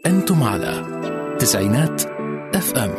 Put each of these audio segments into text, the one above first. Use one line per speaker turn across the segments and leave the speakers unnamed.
أنتم على تسعينات اف ام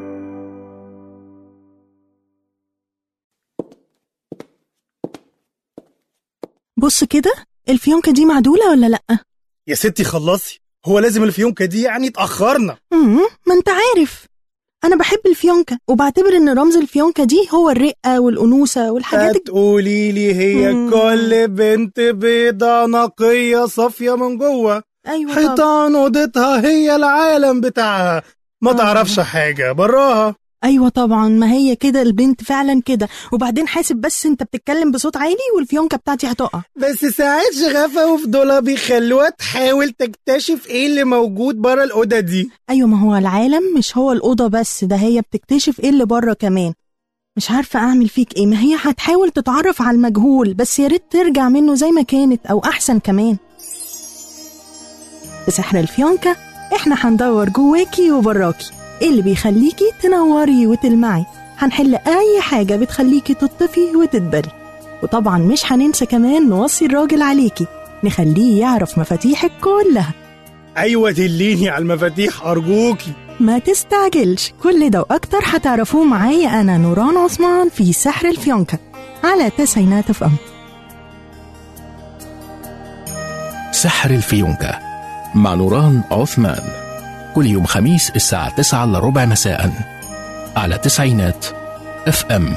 بص كده الفيونكة دي معدولة ولا لأ؟
يا ستي خلصي هو لازم الفيونكة دي يعني اتأخرنا
مم، ما انت عارف أنا بحب الفيونكة وبعتبر إن رمز الفيونكة دي هو الرقة والأنوثة والحاجات الج-
هتقولي لي هي
مم.
كل بنت بيضة نقية صافية من جوه
أيوة طبعا
حيطان اوضتها هي العالم بتاعها ما
آه.
تعرفش حاجة براها
أيوة طبعا ما هي كده البنت فعلا كده وبعدين حاسب بس انت بتتكلم بصوت عالي والفيونكة بتاعتي هتقع
بس ساعات شغفة وفضولها بيخلوها تحاول تكتشف ايه اللي موجود برا الأوضة دي
أيوة ما هو العالم مش هو الأوضة بس ده هي بتكتشف ايه اللي بره كمان مش عارفة أعمل فيك ايه ما هي هتحاول تتعرف على المجهول بس يا ريت ترجع منه زي ما كانت أو أحسن كمان في سحر الفيونكة احنا هندور جواكي وبراكي ايه اللي بيخليكي تنوري وتلمعي هنحل أي حاجة بتخليكي تطفي وتدبري وطبعا مش هننسى كمان نوصي الراجل عليكي نخليه يعرف مفاتيحك كلها
أيوة دليني على المفاتيح أرجوكي
ما تستعجلش كل ده وأكتر هتعرفوه معايا أنا نوران عثمان في سحر الفيونكة على تسعينات اف ام
سحر الفيونكة مع نوران عثمان كل يوم خميس الساعة 9 إلا ربع مساء على تسعينات اف ام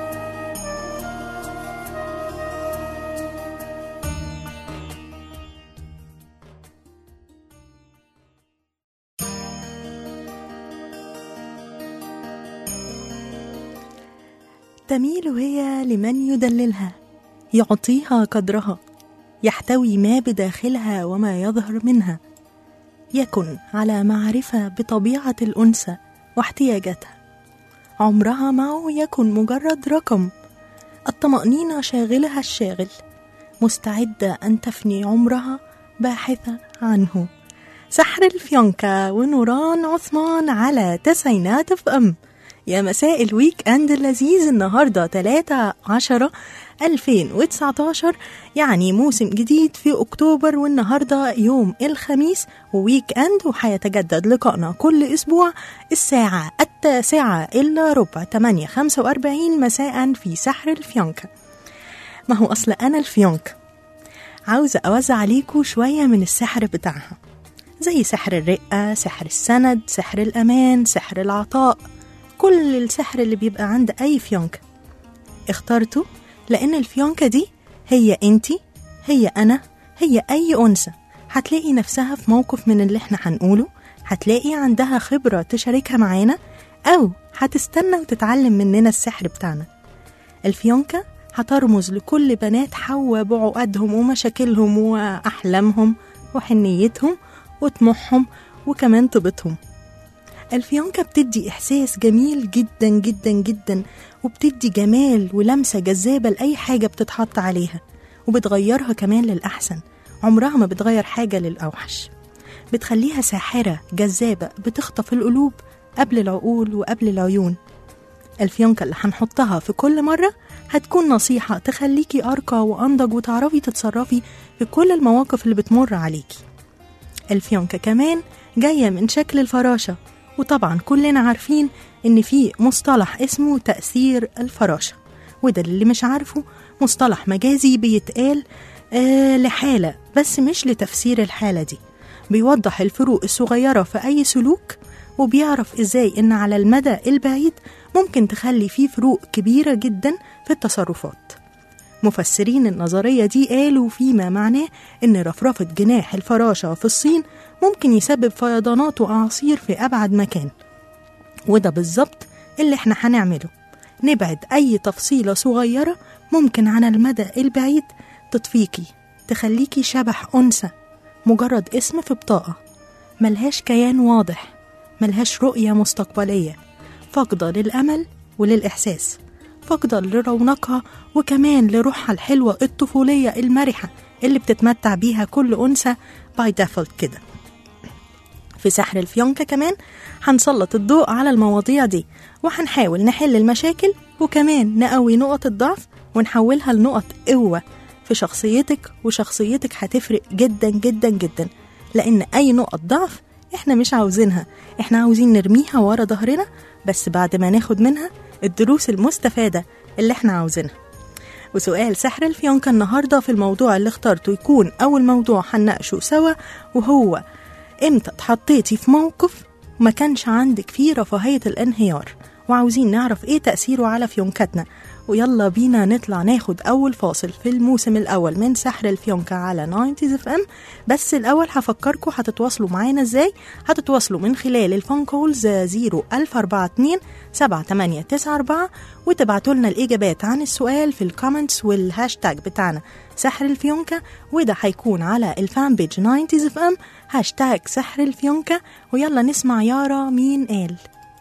تميل هي لمن يدللها يعطيها قدرها يحتوي ما بداخلها وما يظهر منها يكن على معرفة بطبيعة الأنثى واحتياجاتها عمرها معه يكن مجرد رقم الطمأنينة شاغلها الشاغل مستعدة أن تفني عمرها باحثة عنه سحر الفيونكا ونوران عثمان على تسعينات اف ام يا مساء الويك اند اللذيذ النهارده 3 10 2019 يعني موسم جديد في اكتوبر والنهارده يوم الخميس وويك اند وهيتجدد لقائنا كل اسبوع الساعة التاسعة الا ربع 8 45 مساء في سحر الفيونكا ما هو اصل انا الفيونكا عاوزة اوزع عليكم شوية من السحر بتاعها زي سحر الرقة سحر السند سحر الأمان سحر العطاء كل السحر اللي بيبقى عند أي فيونكة اخترته لأن الفيونكة دي هي انتي هي أنا هي أي أنثى هتلاقي نفسها في موقف من اللي احنا هنقوله هتلاقي عندها خبرة تشاركها معانا أو هتستنى وتتعلم مننا السحر بتاعنا الفيونكة هترمز لكل بنات حواء بعقدهم ومشاكلهم وأحلامهم وحنيتهم وطموحهم وكمان طيبتهم الفيونكة بتدي إحساس جميل جدا جدا جدا وبتدي جمال ولمسة جذابة لأي حاجة بتتحط عليها وبتغيرها كمان للأحسن عمرها ما بتغير حاجة للأوحش بتخليها ساحرة جذابة بتخطف القلوب قبل العقول وقبل العيون الفيونكة اللي هنحطها في كل مرة هتكون نصيحة تخليكي أرقى وأنضج وتعرفي تتصرفي في كل المواقف اللي بتمر عليكي الفيونكة كمان جاية من شكل الفراشة وطبعا كلنا عارفين إن في مصطلح اسمه تأثير الفراشة وده اللي مش عارفه مصطلح مجازي بيتقال آه لحالة بس مش لتفسير الحالة دي بيوضح الفروق الصغيرة في أي سلوك وبيعرف إزاي إن على المدى البعيد ممكن تخلي فيه فروق كبيرة جدا في التصرفات مفسرين النظرية دي قالوا فيما معناه إن رفرفة جناح الفراشة في الصين ممكن يسبب فيضانات وأعاصير في أبعد مكان وده بالظبط اللي احنا هنعمله نبعد أي تفصيلة صغيرة ممكن على المدى البعيد تطفيكي تخليكي شبح أنثى مجرد اسم في بطاقة ملهاش كيان واضح ملهاش رؤية مستقبلية فاقدة للأمل وللإحساس فاقدة لرونقها وكمان لروحها الحلوة الطفولية المرحة اللي بتتمتع بيها كل أنثى باي ديفولت كده في سحر الفيونكة كمان هنسلط الضوء على المواضيع دي وهنحاول نحل المشاكل وكمان نقوي نقط الضعف ونحولها لنقط قوة في شخصيتك وشخصيتك هتفرق جدا جدا جدا لأن أي نقط ضعف احنا مش عاوزينها احنا عاوزين نرميها ورا ظهرنا بس بعد ما ناخد منها الدروس المستفادة اللي احنا عاوزينها وسؤال سحر الفيونكة النهاردة في الموضوع اللي اخترته يكون أول موضوع هنناقشه سوا وهو امتى اتحطيتي في موقف ما كانش عندك فيه رفاهية الانهيار وعاوزين نعرف ايه تأثيره على فيونكتنا ويلا بينا نطلع ناخد أول فاصل في الموسم الأول من سحر الفيونكة على 90 اف ام بس الأول هفكركم هتتواصلوا معانا ازاي هتتواصلوا من خلال الفون كولز 01042 7894 وتبعتوا لنا الإجابات عن السؤال في الكومنتس والهاشتاج بتاعنا سحر الفيونكة وده هيكون على الفان بيج 90 اف ام هاشتاج سحر الفيونكة ويلا نسمع يارا مين قال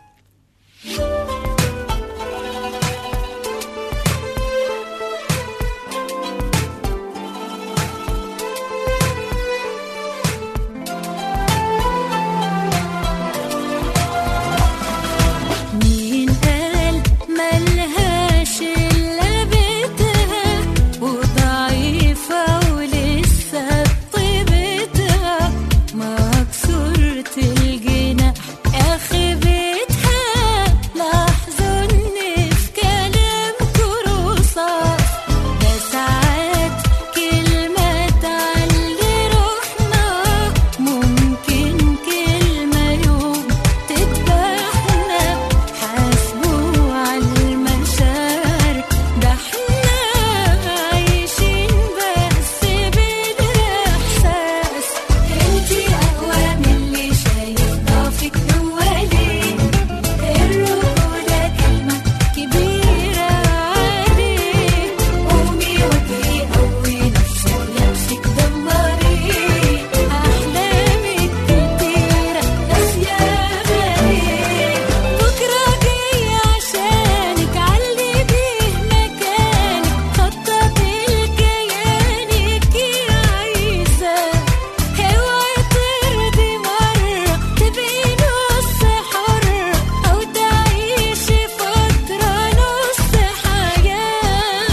مين قال ملهاش إلا بيتها وضعيفة ولسه بطيبتها مكسورة الجناح آخي بيتها لاحظوني في كلامكوا رصاص ده ساعات كلمة تعلي روحنا ممكن كلمة يوم تذبحنا حاسبوا على المشاعر ده احنا عايشين بس بالإحساس انتي أقوى من اللي شايف ضعفك جوالي الرجولة كلمة كبيرة عليه قومي واجري قوي نفسك نفسك دمري أحلامك كتيرة ناسية بالي بكرة جاي عشانك علي بيه مكانك خططي لكيانك يا عيسى اوعي ترضي مرة تبقي نص حرة أو تعيشي فترة نص حياة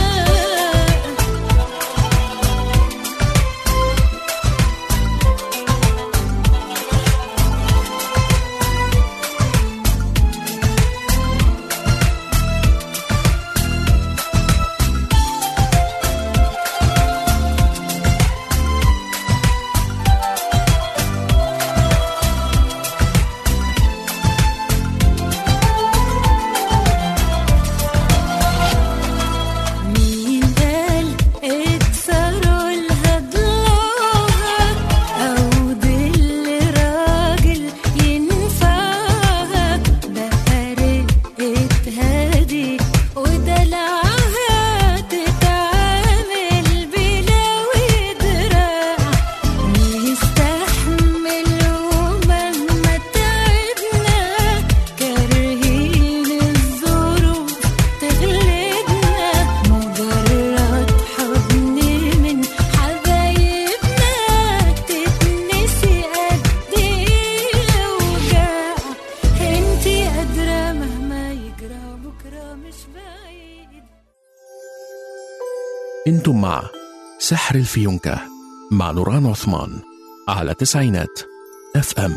مين قال اكسروا لها ضلوعها او دل راجل ينفعها بقى رقتها دي ودلعها تتعامل بلا ودراع نستحمل ومهما تعبنا كارهين الظروف تغلبنا مجرد حضن من حبايبنا تتنسي قد ايه الأوجاع انتي قادرة مهما يجرى بكرة مش بعيد
انتم مع سحر الفيونكة مع نوران عثمان على تسعينات اف ام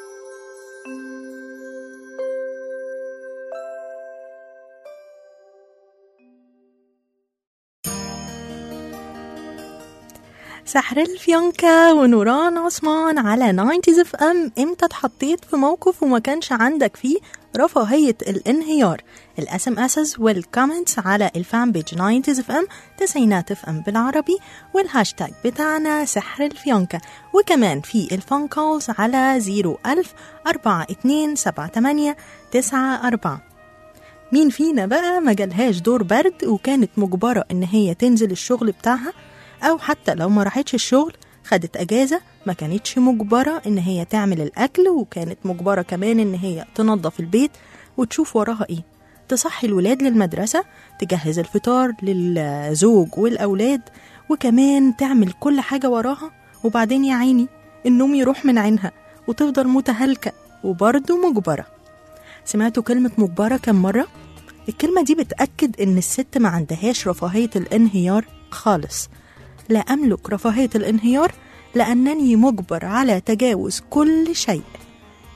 سحر الفيونكة ونوران عثمان على 90 اف ام امتى اتحطيت في موقف وما كانش عندك فيه رفاهية الانهيار الاس ام اسز والكومنتس على الفان بيج 90 اف ام تسعينات اف ام بالعربي والهاشتاج بتاعنا سحر الفيونكة وكمان في الفون كولز على 01000 4278 94 مين فينا بقى ما جالهاش دور برد وكانت مجبرة إن هي تنزل الشغل بتاعها أو حتى لو ما راحتش الشغل خدت أجازة ما كانتش مجبرة إن هي تعمل الأكل وكانت مجبرة كمان إن هي تنظف البيت وتشوف وراها إيه تصحي الولاد للمدرسة تجهز الفطار للزوج والأولاد وكمان تعمل كل حاجة وراها وبعدين يا عيني النوم يروح من عينها وتفضل متهالكة وبرضه مجبرة سمعتوا كلمة مجبرة كم مرة؟ الكلمة دي بتأكد إن الست ما عندهاش رفاهية الانهيار خالص لا أملك رفاهية الانهيار لأنني مجبر على تجاوز كل شيء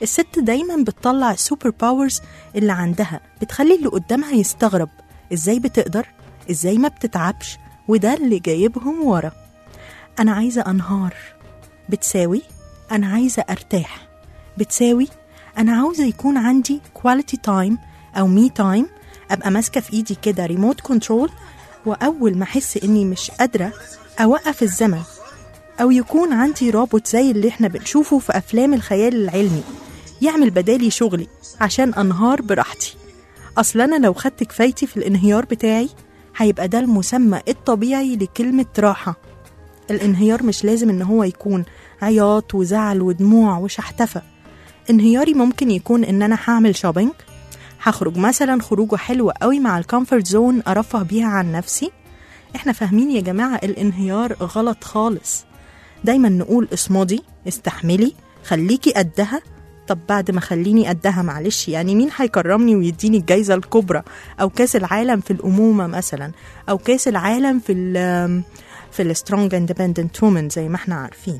الست دايما بتطلع السوبر باورز اللي عندها بتخلي اللي قدامها يستغرب ازاي بتقدر ازاي ما بتتعبش وده اللي جايبهم ورا انا عايزه انهار بتساوي انا عايزه ارتاح بتساوي انا عاوزه يكون عندي كواليتي تايم او مي تايم ابقى ماسكه في ايدي كده ريموت كنترول واول ما احس اني مش قادره اوقف الزمن او يكون عندي روبوت زي اللي احنا بنشوفه في افلام الخيال العلمي يعمل بدالي شغلي عشان انهار براحتي اصل انا لو خدت كفايتي في الانهيار بتاعي هيبقى ده المسمى الطبيعي لكلمه راحه الانهيار مش لازم ان هو يكون عياط وزعل ودموع وشحتفه انهياري ممكن يكون ان انا هعمل شوبينج هخرج مثلا خروجه حلوة قوي مع الكومفورت زون ارفه بيها عن نفسي احنا فاهمين يا جماعة الانهيار غلط خالص دايما نقول اصمدي استحملي خليكي قدها طب بعد ما خليني قدها معلش يعني مين هيكرمني ويديني الجايزة الكبرى أو كاس العالم في الأمومة مثلا أو كاس العالم في ال في السترونج اندبندنت وومن زي ما احنا عارفين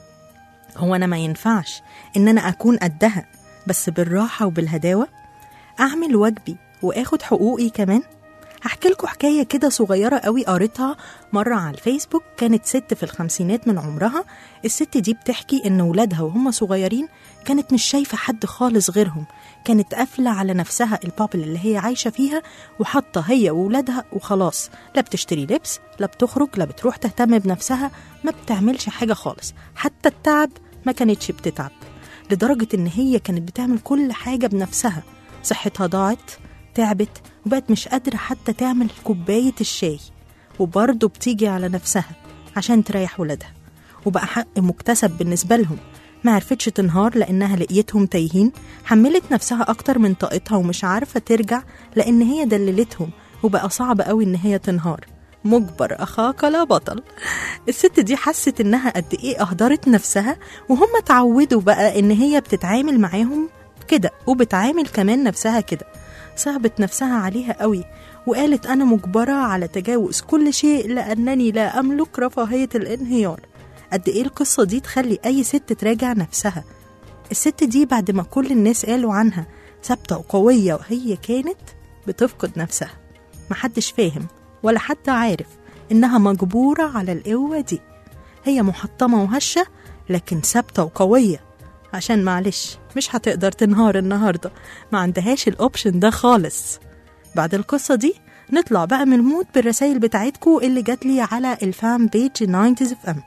هو أنا ما ينفعش إن أنا أكون قدها بس بالراحة وبالهداوة أعمل واجبي وآخد حقوقي كمان هحكي لكم حكاية كده صغيرة قوي قريتها مرة على الفيسبوك كانت ست في الخمسينات من عمرها الست دي بتحكي إن ولادها وهم صغيرين كانت مش شايفة حد خالص غيرهم كانت قافلة على نفسها البابل اللي هي عايشة فيها وحاطة هي وولادها وخلاص لا بتشتري لبس لا بتخرج لا بتروح تهتم بنفسها ما بتعملش حاجة خالص حتى التعب ما كانتش بتتعب لدرجة إن هي كانت بتعمل كل حاجة بنفسها صحتها ضاعت تعبت وبقت مش قادرة حتى تعمل كوباية الشاي وبرضه بتيجي على نفسها عشان تريح ولادها وبقى حق مكتسب بالنسبة لهم ما عرفتش تنهار لأنها لقيتهم تايهين حملت نفسها أكتر من طاقتها ومش عارفة ترجع لأن هي دللتهم وبقى صعب قوي إن هي تنهار مجبر أخاك لا بطل الست دي حست إنها قد إيه أهدرت نفسها وهم اتعودوا بقى إن هي بتتعامل معاهم كده وبتعامل كمان نفسها كده صعبت نفسها عليها قوي وقالت أنا مجبرة على تجاوز كل شيء لأنني لا أملك رفاهية الانهيار قد إيه القصة دي تخلي أي ست تراجع نفسها الست دي بعد ما كل الناس قالوا عنها ثابتة وقوية وهي كانت بتفقد نفسها محدش فاهم ولا حد عارف إنها مجبورة على القوة دي هي محطمة وهشة لكن ثابتة وقوية عشان معلش مش هتقدر تنهار النهاردة ما عندهاش الأوبشن ده خالص بعد القصة دي نطلع بقى من المود بالرسائل بتاعتكو اللي جات لي على الفان بيج 90 اف ام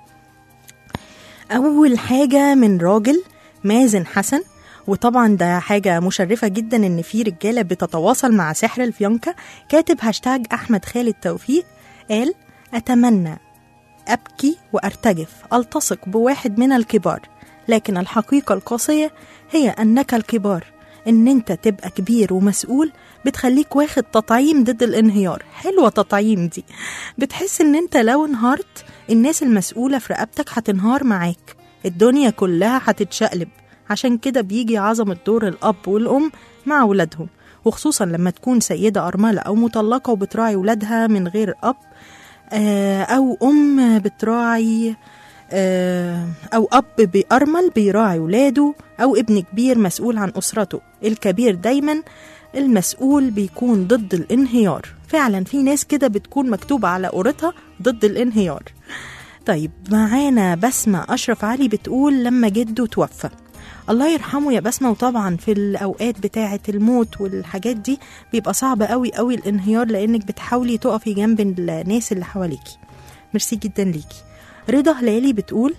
أول حاجة من راجل مازن حسن وطبعا ده حاجة مشرفة جدا إن في رجالة بتتواصل مع سحر الفيونكة كاتب هاشتاج أحمد خالد توفيق قال أتمنى أبكي وأرتجف ألتصق بواحد من الكبار لكن الحقيقة القاسية هي أنك الكبار إن أنت تبقى كبير ومسؤول بتخليك واخد تطعيم ضد الانهيار حلوة تطعيم دي بتحس إن أنت لو انهارت الناس المسؤولة في رقبتك هتنهار معاك الدنيا كلها هتتشقلب عشان كده بيجي عظمة دور الأب والأم مع ولادهم وخصوصا لما تكون سيدة أرملة أو مطلقة وبتراعي ولادها من غير أب آه، أو أم بتراعي آه، أو أب بأرمل بيراعي ولاده أو ابن كبير مسؤول عن أسرته الكبير دايما المسؤول بيكون ضد الانهيار فعلا في ناس كده بتكون مكتوبة على قورتها ضد الانهيار طيب معانا بسمة أشرف علي بتقول لما جده توفى الله يرحمه يا بسمة وطبعا في الأوقات بتاعة الموت والحاجات دي بيبقى صعب قوي قوي الانهيار لأنك بتحاولي تقفي جنب الناس اللي حواليكي ميرسي جدا ليكي رضا هلالي بتقول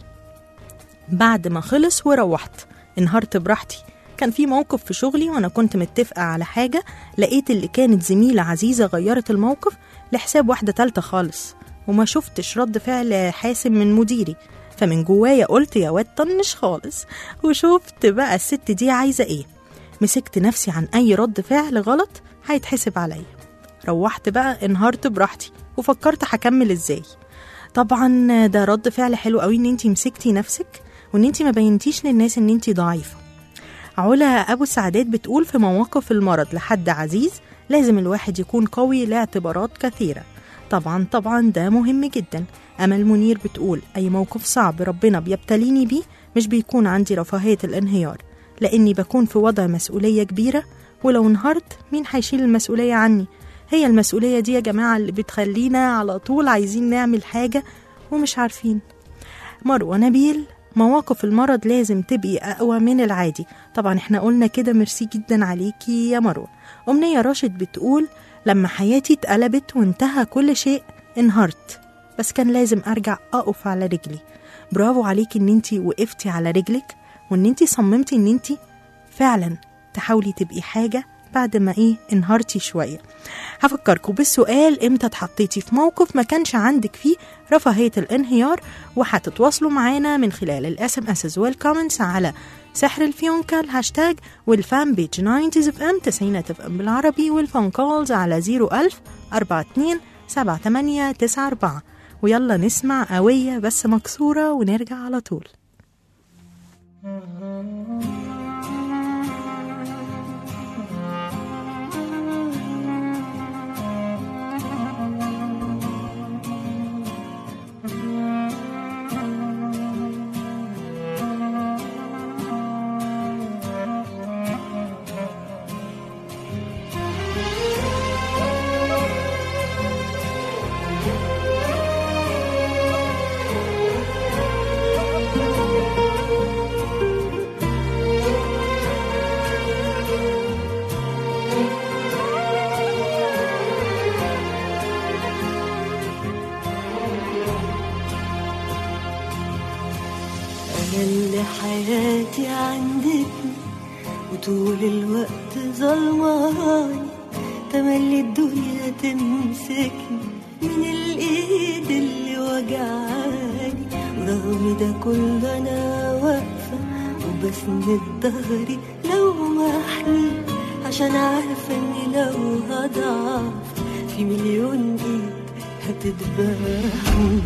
بعد ما خلص وروحت انهارت براحتي كان في موقف في شغلي وانا كنت متفقة على حاجة لقيت اللي كانت زميلة عزيزة غيرت الموقف لحساب واحدة تالتة خالص وما شفتش رد فعل حاسم من مديري فمن جوايا قلت يا واد طنش خالص وشفت بقى الست دي عايزة ايه مسكت نفسي عن اي رد فعل غلط هيتحسب عليا روحت بقى انهارت براحتي وفكرت هكمل ازاي طبعا ده رد فعل حلو قوي ان انتي مسكتي نفسك وان انتي ما بينتيش للناس ان انتي ضعيفه علا ابو السعدات بتقول في مواقف المرض لحد عزيز لازم الواحد يكون قوي لاعتبارات كثيره طبعا طبعا ده مهم جدا امل منير بتقول اي موقف صعب ربنا بيبتليني بيه مش بيكون عندي رفاهيه الانهيار لأني بكون في وضع مسؤولية كبيرة ولو انهارت مين هيشيل المسؤولية عني هي المسؤولية دي يا جماعة اللي بتخلينا على طول عايزين نعمل حاجة ومش عارفين مروة نبيل مواقف المرض لازم تبقي أقوى من العادي طبعا احنا قلنا كده ميرسي جدا عليكي يا مروة أمنية راشد بتقول لما حياتي اتقلبت وانتهى كل شيء انهارت بس كان لازم أرجع أقف على رجلي برافو عليكي ان انتي وقفتي على رجلك وان انتي صممتي ان انتي فعلا تحاولي تبقي حاجة بعد ما ايه انهارتي شوية هفكركم بالسؤال امتى اتحطيتي في موقف ما كانش عندك فيه رفاهية الانهيار وهتتواصلوا معانا من خلال الاس ام اس والكومنتس على سحر الفيونكا الهاشتاج والفان بيج 90 اف ام 90 اف ام بالعربي والفون كولز على 01000 42 78 94 ويلا نسمع قوية بس مكسورة ونرجع على طول
أنا اللي حياتي عندك وطول الوقت ظلماني تملي الدنيا تمسكني من الإيد اللي وجعاني ورغم ده كله أنا واقفة وبسند ظهري لو محني عشان عارفة إني لو هضعف في مليون إيد هتذبحني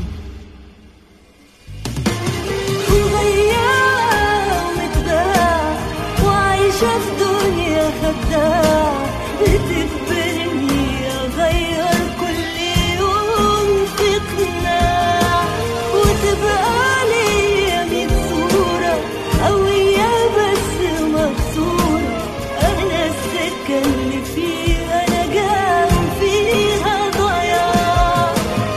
وغيرة ومتباع وعايشة في دنيا خداع بتجبرني أغير كل يوم في قناع وتبقى ليا ميت صورة قوية بس مكسورة أنا السكة اللي فيها نجاة وفيها ضياع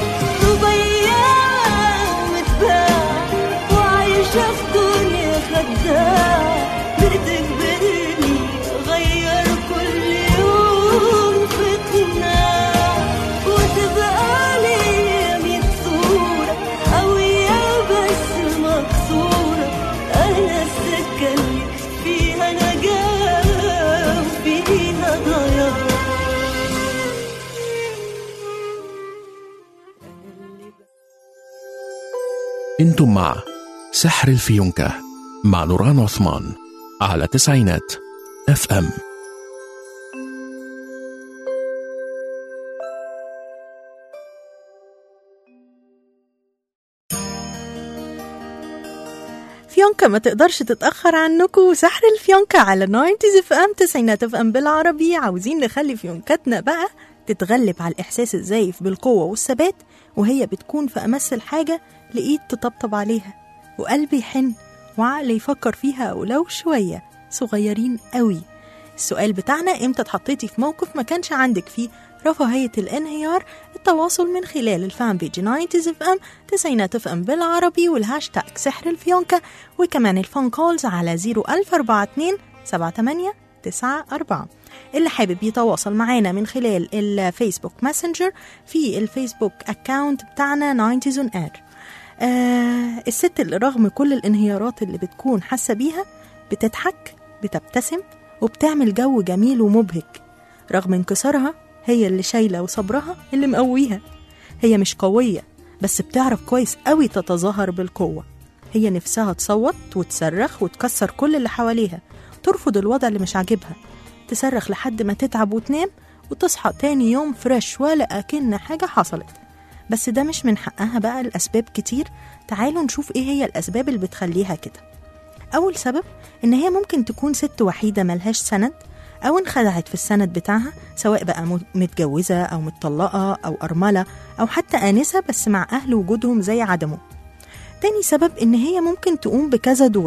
وبياع ومتباع وعايشة في دنيا خداع بتجبرني أغير كل يوم في قناع وتبقى ليا ميت صورة قوية بس مكسورة أنا السكة اللي فيها نجاة وفيها ضياع
انتم مع سحر الفيونكة مع نوران عثمان على تسعينات اف ام
فيونكا ما تقدرش تتأخر عنكم سحر الفيونكا على 90 اف ام 90 اف ام بالعربي عاوزين نخلي فيونكاتنا بقى تتغلب على الإحساس الزايف بالقوة والثبات وهي بتكون في أمس الحاجة لإيد تطبطب عليها وقلب يحن وعقل يفكر فيها ولو شوية صغيرين قوي السؤال بتاعنا امتى اتحطيتي في موقف ما كانش عندك فيه رفاهية الانهيار التواصل من خلال الفان بيج 90 اف ام 90 اف ام بالعربي والهاشتاج سحر الفيونكة وكمان الفون كولز على 01042 78 94 اللي حابب يتواصل معانا من خلال الفيسبوك ماسنجر في الفيسبوك اكاونت بتاعنا 90 on air آه الست اللي رغم كل الانهيارات اللي بتكون حاسة بيها بتضحك بتبتسم وبتعمل جو جميل ومبهج رغم انكسارها هي اللي شايلة وصبرها اللي مقويها هي مش قوية بس بتعرف كويس قوي تتظاهر بالقوة هي نفسها تصوت وتصرخ وتكسر كل اللي حواليها ترفض الوضع اللي مش عاجبها تصرخ لحد ما تتعب وتنام وتصحى تاني يوم فريش ولا أكن حاجة حصلت بس ده مش من حقها بقى الأسباب كتير تعالوا نشوف إيه هي الأسباب اللي بتخليها كده أول سبب إن هي ممكن تكون ست وحيدة ملهاش سند أو انخدعت في السند بتاعها سواء بقى م- متجوزة أو متطلقة أو أرملة أو حتى آنسة بس مع أهل وجودهم زي عدمه تاني سبب إن هي ممكن تقوم بكذا دور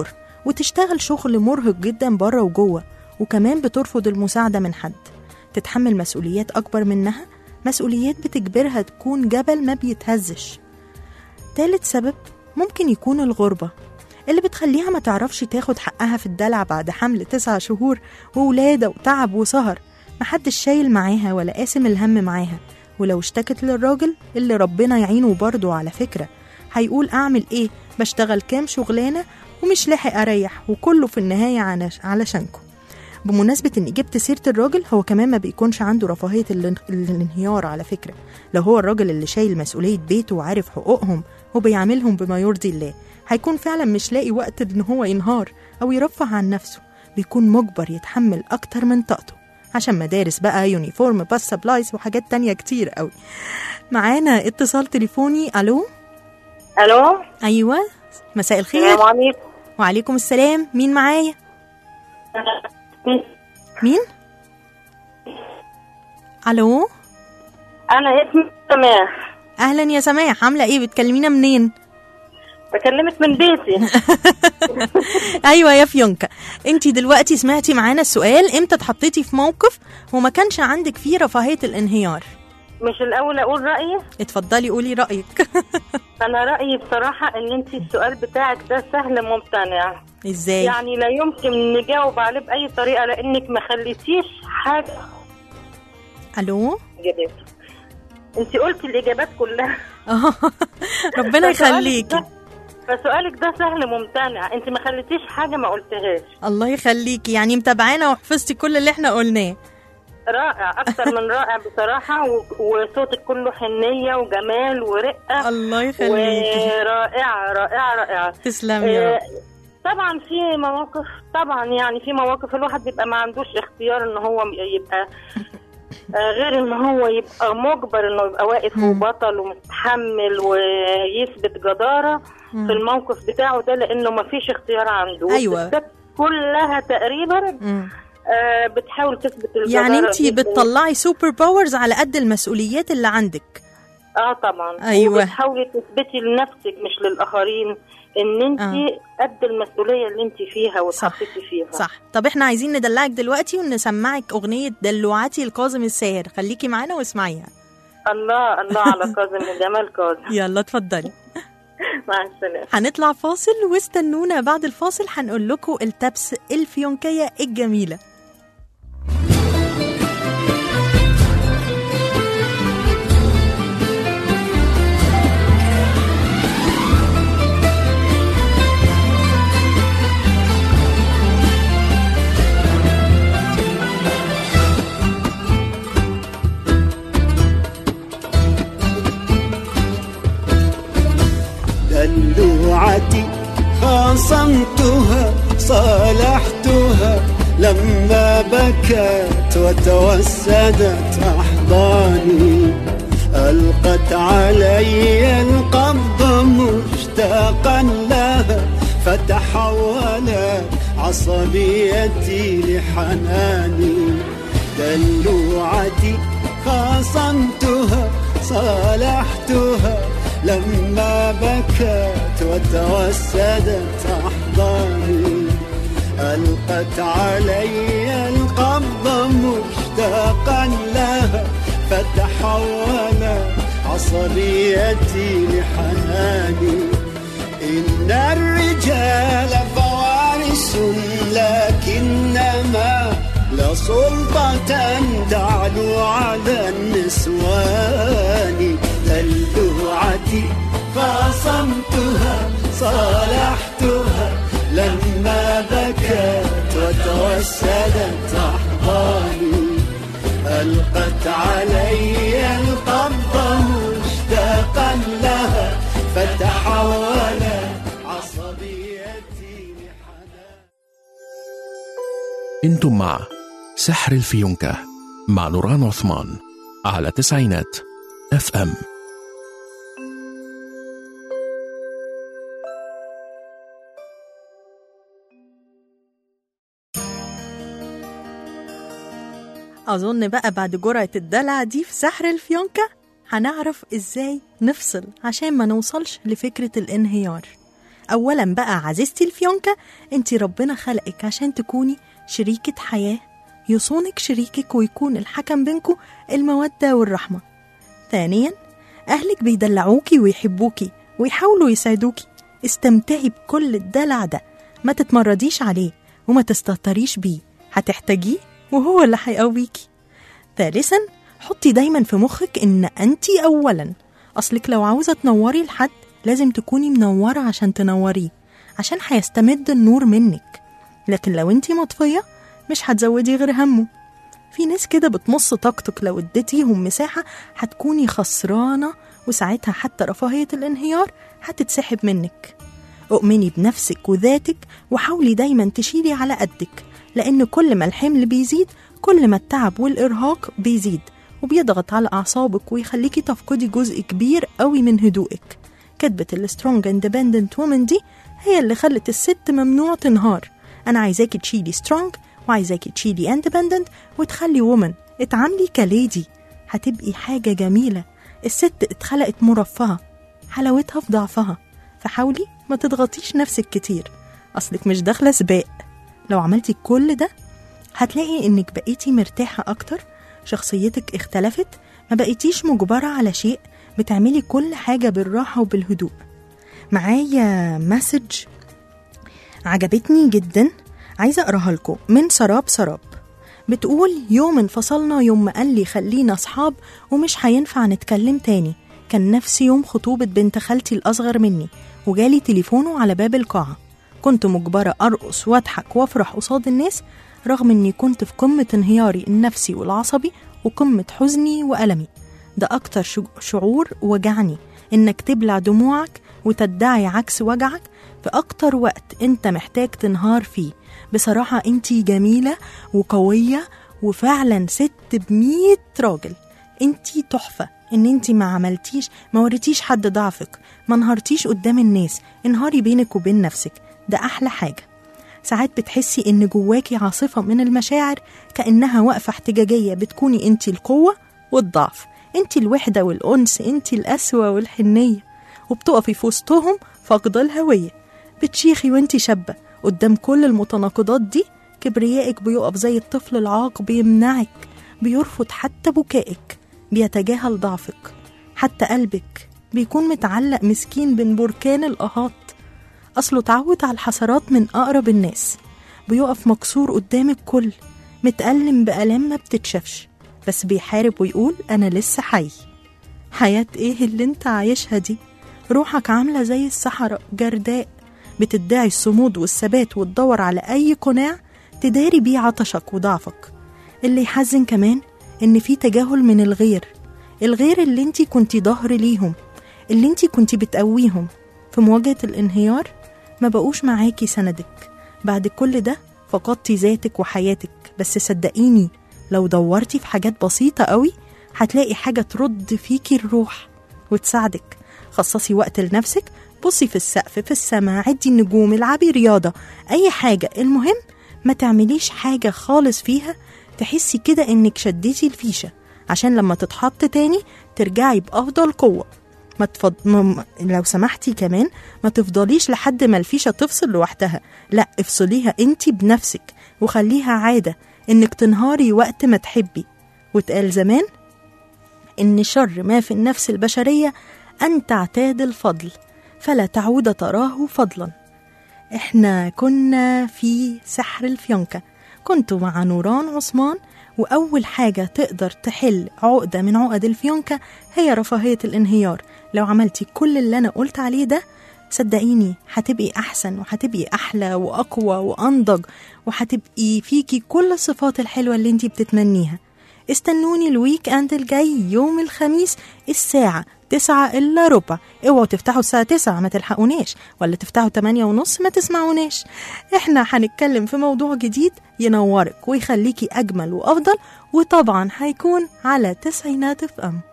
وتشتغل شغل مرهق جدا بره وجوه وكمان بترفض المساعدة من حد تتحمل مسؤوليات أكبر منها مسؤوليات بتجبرها تكون جبل ما بيتهزش تالت سبب ممكن يكون الغربة اللي بتخليها ما تعرفش تاخد حقها في الدلع بعد حمل تسع شهور وولادة وتعب وسهر محدش شايل معاها ولا قاسم الهم معاها ولو اشتكت للراجل اللي ربنا يعينه برضه على فكرة هيقول أعمل إيه بشتغل كام شغلانة ومش لاحق أريح وكله في النهاية علش- علشانكم بمناسبة إن جبت سيرة الراجل هو كمان ما بيكونش عنده رفاهية الان- الانهيار على فكرة لو هو الراجل اللي شايل مسؤولية بيته وعارف حقوقهم وبيعاملهم بما يرضي الله هيكون فعلا مش لاقي وقت إن هو ينهار أو يرفه عن نفسه بيكون مجبر يتحمل أكتر من طاقته عشان مدارس بقى يونيفورم باس سبلايز وحاجات تانية كتير قوي معانا اتصال تليفوني ألو
الو
أيوة مساء الخير
السلام عليكم
وعليكم السلام مين معايا مين ألو
انا اسمي سماح
أهلا يا سماح عاملة إيه بتكلمينا منين
بكلمك من بيتي
ايوه يا فيونكا انت دلوقتي سمعتي معانا السؤال امتى اتحطيتي في موقف وما كانش عندك فيه رفاهيه الانهيار
مش الاول اقول رايي
اتفضلي قولي رايك
انا رايي بصراحه ان انت السؤال بتاعك ده سهل ممتنع
ازاي
يعني لا يمكن نجاوب عليه باي طريقه لانك ما خليتيش حاجه
الو
اجابات انت قلتي الاجابات كلها
آه، ربنا
فسؤالك
يخليكي
ده- فسؤالك ده سهل ممتنع انت ما خليتيش حاجه ما قلتهاش
الله يخليكي يعني متابعانا وحفظتي كل اللي احنا قلناه
رائع اكتر من رائع بصراحه و- وصوتك كله حنيه وجمال ورقه
الله يخليكي
ورائعه رائعه رائعه
تسلمي يا
آه،
رب
طبعا في مواقف طبعا يعني في مواقف الواحد بيبقى ما عندوش اختيار ان هو يبقى آه، غير ان هو يبقى مجبر انه يبقى واقف
مم.
وبطل ومتحمل ويثبت جدارة
مم.
في الموقف بتاعه ده لانه ما فيش اختيار عنده
أيوة.
والستات كلها تقريبا
مم.
آه، بتحاول تثبت الجدارة
يعني انت
جداً.
بتطلعي سوبر باورز على قد المسؤوليات اللي عندك
اه طبعا
أيوة.
وبتحاولي تثبتي لنفسك مش للاخرين ان انت
آه.
قد المسؤوليه اللي انت فيها واتحطيتي فيها
صح طب احنا عايزين ندلعك دلوقتي ونسمعك اغنيه دلوعتي الكاظم الساهر خليكي معانا واسمعيها
الله الله على كاظم جمال كاظم
يلا اتفضلي
مع السلامه
هنطلع فاصل واستنونا بعد الفاصل هنقول لكم التبس الفيونكية الجميلة
دلوعتي خاصمتها صالحتها لما بكت وتوسدت أحضاني ألقت علي القبض مشتاقا لها فتحولت عصبيتي لحناني دلوعتي خاصمتها صالحتها لما بكت وتوسدت أحضاني ألقت علي القبض مشتاقا لها فتحولت عصبيتي لحناني إن الرجال فوارس لكنما لا سلطة تعلو على النسوان دلوعتي خاصمتها صالحتها لما بكت وتوسدت أحضاني ألقت علي القبض مشتاقا لها فتحولت عصبيتي لحنان
انتم مع سحر الفيونكة مع نوران عثمان على تسعينات اف ام
أظن بقى بعد جرعة الدلع دي في سحر الفيونكة هنعرف إزاي نفصل عشان ما نوصلش لفكرة الانهيار أولا بقى عزيزتي الفيونكة انت ربنا خلقك عشان تكوني شريكة حياة يصونك شريكك ويكون الحكم بينكو المودة والرحمة ثانيا أهلك بيدلعوكي ويحبوكي ويحاولوا يساعدوكي استمتعي بكل الدلع ده ما تتمرديش عليه وما تستهتريش بيه هتحتاجيه وهو اللي هيقويكي ثالثا حطي دايما في مخك ان انتي اولا اصلك لو عاوزه تنوري لحد لازم تكوني منوره عشان تنوريه عشان هيستمد النور منك لكن لو انتي مطفيه مش هتزودي غير همه في ناس كده بتمص طاقتك لو اديتيهم مساحه هتكوني خسرانه وساعتها حتى رفاهيه الانهيار هتتسحب منك اؤمني بنفسك وذاتك وحاولي دايما تشيلي على قدك لأن كل ما الحمل بيزيد كل ما التعب والإرهاق بيزيد وبيضغط على أعصابك ويخليكي تفقدي جزء كبير قوي من هدوءك كتبة السترونج اندبندنت وومن دي هي اللي خلت الست ممنوع تنهار أنا عايزاكي تشيلي سترونج وعايزاكي تشيلي اندبندنت وتخلي وومن اتعاملي كليدي هتبقي حاجة جميلة الست اتخلقت مرفهة حلاوتها في ضعفها فحاولي ما تضغطيش نفسك كتير أصلك مش داخلة سباق لو عملتي كل ده هتلاقي إنك بقيتي مرتاحة أكتر شخصيتك اختلفت ما بقيتيش مجبرة على شيء بتعملي كل حاجة بالراحة وبالهدوء معايا مسج عجبتني جدا عايزة أقراها لكم من سراب سراب بتقول يوم انفصلنا يوم ما قال لي خلينا أصحاب ومش هينفع نتكلم تاني كان نفس يوم خطوبة بنت خالتي الأصغر مني وجالي تليفونه على باب القاعة كنت مجبرة أرقص وأضحك وأفرح قصاد الناس رغم إني كنت في قمة انهياري النفسي والعصبي وقمة حزني وألمي ده أكتر شج- شعور وجعني إنك تبلع دموعك وتدعي عكس وجعك في أكتر وقت أنت محتاج تنهار فيه بصراحة أنت جميلة وقوية وفعلا ست بمية راجل أنت تحفة إن أنت ما عملتيش ما وريتيش حد ضعفك ما انهارتيش قدام الناس انهاري بينك وبين نفسك ده أحلى حاجة ساعات بتحسي إن جواكي عاصفة من المشاعر كأنها وقفة احتجاجية بتكوني أنت القوة والضعف أنت الوحدة والأنس أنت القسوة والحنية وبتقفي في وسطهم فاقدة الهوية بتشيخي وانت شابة قدام كل المتناقضات دي كبريائك بيقف زي الطفل العاق بيمنعك بيرفض حتى بكائك بيتجاهل ضعفك حتى قلبك بيكون متعلق مسكين بين بركان الأهات أصله اتعود على الحسرات من أقرب الناس بيقف مكسور قدام الكل متألم بألام ما بتتشافش بس بيحارب ويقول أنا لسه حي حياة إيه اللي أنت عايشها دي روحك عاملة زي الصحراء جرداء بتدعي الصمود والثبات وتدور على أي قناع تداري بيه عطشك وضعفك اللي يحزن كمان إن في تجاهل من الغير الغير اللي انتي كنتي ظهر ليهم اللي انتي كنتي بتقويهم في مواجهة الانهيار ما بقوش معاكي سندك بعد كل ده فقدتي ذاتك وحياتك بس صدقيني لو دورتي في حاجات بسيطة قوي هتلاقي حاجة ترد فيكي الروح وتساعدك خصصي وقت لنفسك بصي في السقف في السماء عدي النجوم العبي رياضة أي حاجة المهم ما تعمليش حاجة خالص فيها تحسي كده إنك شديتي الفيشة عشان لما تتحط تاني ترجعي بأفضل قوة ما تفض... م... لو سمحتي كمان ما تفضليش لحد ما الفيشة تفصل لوحدها لا افصليها انتي بنفسك وخليها عادة انك تنهاري وقت ما تحبي واتقال زمان ان شر ما في النفس البشرية ان تعتاد الفضل فلا تعود تراه فضلا احنا كنا في سحر الفيونكة كنت مع نوران عثمان وأول حاجة تقدر تحل عقدة من عقد الفيونكة هي رفاهية الانهيار لو عملتي كل اللي أنا قلت عليه ده صدقيني هتبقي أحسن وهتبقي أحلى وأقوى وأنضج وهتبقي فيكي كل الصفات الحلوة اللي انتي بتتمنيها استنوني الويك اند الجاي يوم الخميس الساعة تسعة إلا ربع اوعوا تفتحوا الساعة تسعة ما تلحقوناش ولا تفتحوا تمانية ونص ما تسمعوناش احنا هنتكلم في موضوع جديد ينورك ويخليكي أجمل وأفضل وطبعا هيكون على تسعينات اف ام